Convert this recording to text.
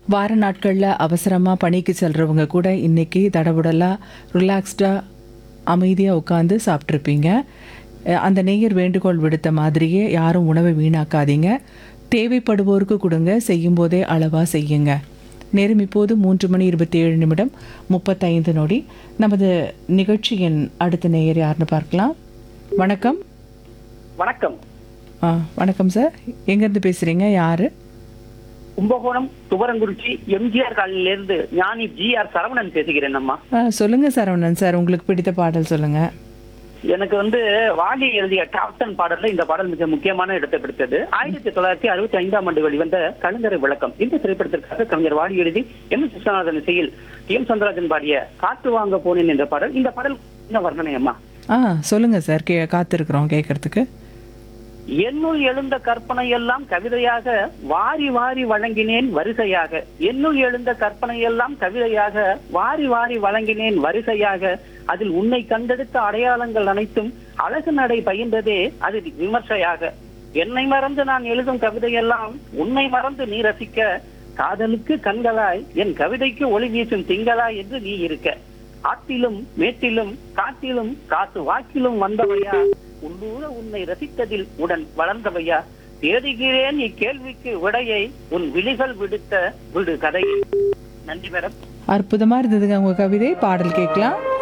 வார நாட்களில் அவசரமாக பணிக்கு செல்றவங்க கூட இன்னைக்கு தடபுடலாக ரிலாக்ஸ்டாக அமைதியாக உட்காந்து சாப்பிட்ருப்பீங்க அஹ் அந்த நேயர் வேண்டுகோள் விடுத்த மாதிரியே யாரும் உணவை வீணாக்காதீங்க தேவைப்படுவோருக்கு கொடுங்க செய்யும்போதே அளவாக செய்யுங்க நேரம் இப்போது மூன்று மணி இருபத்தி ஏழு நிமிடம் முப்பத்தைந்து நொடி நமது நிகழ்ச்சியின் அடுத்த நேயர் யாருன்னு பார்க்கலாம் வணக்கம் வணக்கம் ஆ வணக்கம் சார் எங்கேருந்து பேசுகிறீங்க யார் கும்பகோணம் துவரங்குறிச்சி எம்ஜிஆர் காலனிலிருந்து ஞானி ஜி ஆர் சரவணன் பேசுகிறேன் அம்மா ஆ சொல்லுங்கள் சரவணன் சார் உங்களுக்கு பிடித்த பாடல் சொல்லுங்கள் எனக்கு வந்து வாலி எழுதிய டாப்டன் பாடல்ல இந்த பாடல் மிக முக்கியமான இடத்தை பிடித்தது ஆயிரத்தி தொள்ளாயிரத்தி அறுபத்தி ஐந்தாம் ஆண்டு வெளிவந்த கலைஞரை விளக்கம் இந்த திரைப்படத்திற்காக கலைஞர் வாலி எழுதி எம் எஸ் விஸ்வநாதன் இசையில் டி எம் சந்திரராஜன் பாடிய காத்து வாங்க போனேன் என்ற பாடல் இந்த பாடல் என்ன வர்ணனை அம்மா ஆ சொல்லுங்கள் சார் கே காத்திருக்கிறோம் கேட்கறதுக்கு என்னுள் எழுந்த கற்பனை எல்லாம் கவிதையாக வாரி வாரி வழங்கினேன் வரிசையாக என்னுள் எழுந்த கற்பனை எல்லாம் கவிதையாக வாரி வாரி வழங்கினேன் வரிசையாக அதில் உன்னை கண்டெடுத்த அடையாளங்கள் அனைத்தும் அழகு நடை பயின்றதே அது விமர்சையாக என்னை மறந்து நான் எழுதும் கவிதையெல்லாம் உன்னை மறந்து நீ ரசிக்க காதலுக்கு கண்களாய் என் கவிதைக்கு ஒளி வீசும் திங்களாய் என்று நீ இருக்க ஆற்றிலும் மேட்டிலும் காட்டிலும் காசு வாக்கிலும் வந்தவையா உள்ளூர உன்னை ரசித்ததில் உடன் வளர்ந்தவையா தேடுகிறேன் இக்கேள்விக்கு விடையை உன் விழிகள் விடுத்த விடு கதையை நன்றி மேடம் அற்புதமாக இருந்ததுங்க உங்கள் கவிதை பாடல் கேட்கலாம்